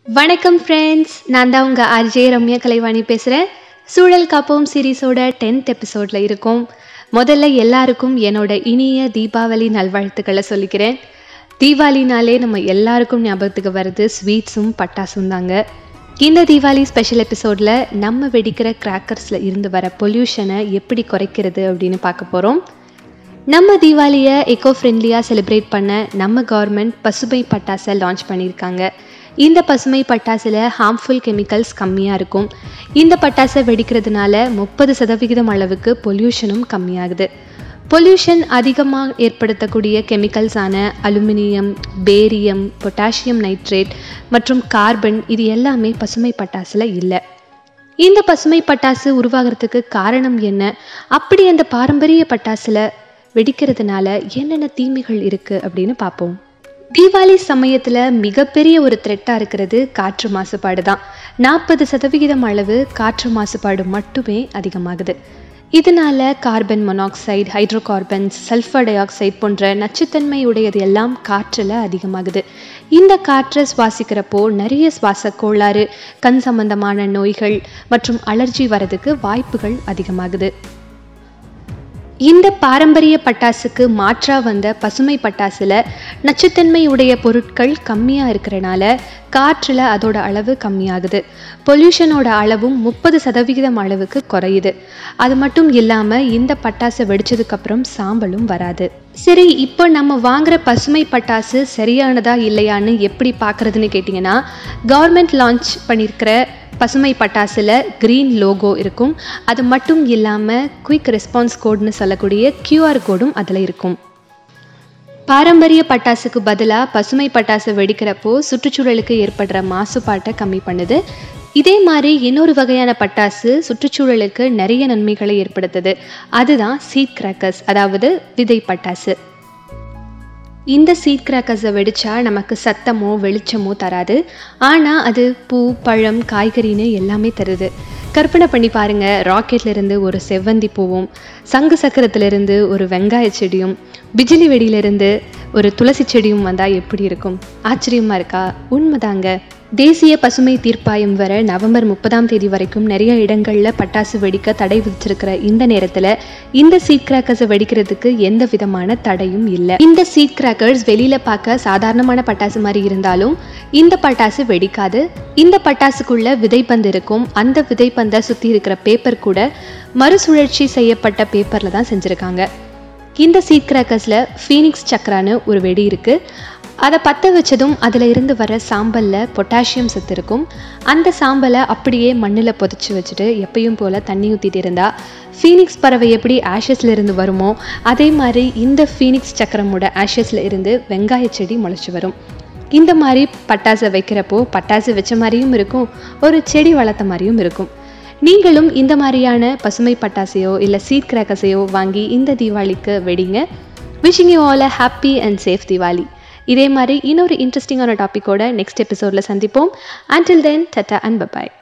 வணக்கம் ஃப்ரெண்ட்ஸ் நான் தான் உங்கள் ஆர்ஜே ரம்யா கலைவாணி பேசுகிறேன் சூழல் காப்போம் சீரீஸோட டென்த் எபிசோடில் இருக்கும் முதல்ல எல்லாருக்கும் என்னோட இனிய தீபாவளி நல்வாழ்த்துக்களை சொல்லிக்கிறேன் தீபாவளினாலே நம்ம எல்லாருக்கும் ஞாபகத்துக்கு வருது ஸ்வீட்ஸும் பட்டாசும் தாங்க இந்த தீபாவளி ஸ்பெஷல் எபிசோடில் நம்ம வெடிக்கிற கிராக்கர்ஸில் இருந்து வர பொல்யூஷனை எப்படி குறைக்கிறது அப்படின்னு பார்க்க போகிறோம் நம்ம தீபாவளியை எக்கோ ஃப்ரெண்ட்லியாக செலிப்ரேட் பண்ண நம்ம கவர்மெண்ட் பசுமை பட்டாசை லான்ச் பண்ணியிருக்காங்க இந்த பசுமை பட்டாசில் ஹார்ம்ஃபுல் கெமிக்கல்ஸ் கம்மியாக இருக்கும் இந்த பட்டாசை வெடிக்கிறதுனால முப்பது சதவிகிதம் அளவுக்கு பொல்யூஷனும் கம்மியாகுது பொல்யூஷன் அதிகமாக ஏற்படுத்தக்கூடிய கெமிக்கல்ஸான அலுமினியம் பேரியம் பொட்டாசியம் நைட்ரேட் மற்றும் கார்பன் இது எல்லாமே பசுமை பட்டாசில் இல்லை இந்த பசுமை பட்டாசு உருவாகிறதுக்கு காரணம் என்ன அப்படி அந்த பாரம்பரிய பட்டாசுல வெடிக்கிறதுனால என்னென்ன தீமைகள் இருக்கு அப்படின்னு பார்ப்போம் தீபாவளி சமயத்துல மிகப்பெரிய ஒரு த்ரெட்டா இருக்கிறது காற்று மாசுபாடு தான் நாற்பது சதவிகிதம் அளவு காற்று மாசுபாடு மட்டுமே அதிகமாகுது இதனால carbon monoxide hydrocarbons sulphur dioxide போன்ற நச்சுத்தன்மை உடையது எல்லாம் காற்றில் அதிகமாகுது இந்த காற்றை சுவாசிக்கிறப்போ நிறைய சுவாச கோளாறு கண் சம்பந்தமான நோய்கள் மற்றும் அலர்ஜி வரதுக்கு வாய்ப்புகள் அதிகமாகுது இந்த பாரம்பரிய பட்டாசுக்கு மாற்றா வந்த பசுமை பட்டாசுல நச்சுத்தன்மை உடைய பொருட்கள் கம்மியா இருக்கிறனால காற்றுல அதோட அளவு கம்மியாகுது பொல்யூஷனோட அளவும் முப்பது சதவிகிதம் அளவுக்கு குறையுது அது மட்டும் இல்லாம இந்த பட்டாசை வெடிச்சதுக்கு அப்புறம் சாம்பலும் வராது சரி இப்போ நம்ம வாங்குற பசுமை பட்டாசு சரியானதா இல்லையான்னு எப்படி பார்க்கறதுன்னு கேட்டிங்கன்னா கவர்மெண்ட் லான்ச் பண்ணியிருக்கிற பசுமை பட்டாசில் க்ரீன் லோகோ இருக்கும் அது மட்டும் இல்லாமல் குயிக் ரெஸ்பான்ஸ் கோட்னு சொல்லக்கூடிய கியூஆர் கோடும் அதில் இருக்கும் பாரம்பரிய பட்டாசுக்கு பதிலாக பசுமை பட்டாசு வெடிக்கிறப்போ சுற்றுச்சூழலுக்கு ஏற்படுற மாசுபாட்டை கம்மி பண்ணுது இதே மாதிரி இன்னொரு வகையான பட்டாசு சுற்றுச்சூழலுக்கு நிறைய நன்மைகளை ஏற்படுத்துது அதுதான் சீட் கிராக்கர்ஸ் அதாவது விதை பட்டாசு இந்த சீட் கிராக்கர்ஸை வெடிச்சா நமக்கு சத்தமோ வெளிச்சமோ தராது ஆனால் அது பூ பழம் காய்கறின்னு எல்லாமே தருது கற்பனை பண்ணி பாருங்க ராக்கெட்ல இருந்து ஒரு செவ்வந்தி பூவும் சங்கு சக்கரத்திலிருந்து ஒரு வெங்காய செடியும் பிஜிலி வெடியிலிருந்து ஒரு துளசி செடியும் வந்தால் எப்படி இருக்கும் ஆச்சரியமா இருக்கா உண்மைதாங்க தேசிய பசுமை தீர்ப்பாயம் வர நவம்பர் முப்பதாம் தேதி வரைக்கும் நிறைய இடங்களில் பட்டாசு வெடிக்க தடை விதிச்சிருக்கிற இந்த நேரத்தில் இந்த சீட் கிராக்கர்ஸை வெடிக்கிறதுக்கு எந்த விதமான தடையும் இல்லை இந்த சீட் கிராக்கர்ஸ் வெளியில பார்க்க சாதாரணமான பட்டாசு மாதிரி இருந்தாலும் இந்த பட்டாசு வெடிக்காது இந்த பட்டாசுக்குள்ள விதைப்பந்து இருக்கும் அந்த விதைப்பந்தை சுற்றி இருக்கிற பேப்பர் கூட மறுசுழற்சி செய்யப்பட்ட பேப்பரில் தான் செஞ்சுருக்காங்க இந்த சீட் கிராக்கர்ஸில் ஃபீனிக்ஸ் சக்கரான்னு ஒரு வெடி இருக்குது அதை பற்ற வச்சதும் அதில் இருந்து வர சாம்பலில் பொட்டாசியம் சத்து இருக்கும் அந்த சாம்பலை அப்படியே மண்ணில் புதைச்சி வச்சுட்டு எப்பயும் போல் தண்ணி ஊற்றிட்டு இருந்தால் ஃபீனிக்ஸ் பறவை எப்படி ஆஷஸ்ல இருந்து வருமோ அதே மாதிரி இந்த ஃபீனிக்ஸ் சக்கரமோட ஆஷஸ்ல இருந்து வெங்காய செடி முளைச்சி வரும் இந்த மாதிரி பட்டாசை வைக்கிறப்போ பட்டாசு வச்ச மாதிரியும் இருக்கும் ஒரு செடி வளர்த்த மாதிரியும் இருக்கும் நீங்களும் இந்த மாதிரியான பசுமை பட்டாசையோ இல்லை சீட் கிராக்கர்ஸையோ வாங்கி இந்த தீபாவளிக்கு வெடிங்க wishing you all a happy and safe Deepavali இதே மாதிரி இன்னொரு இன்ட்ரெஸ்டிங்கான டாப்பிக்கோட நெக்ஸ்ட் எபிசோடில் சந்திப்போம் until then tata and bye bye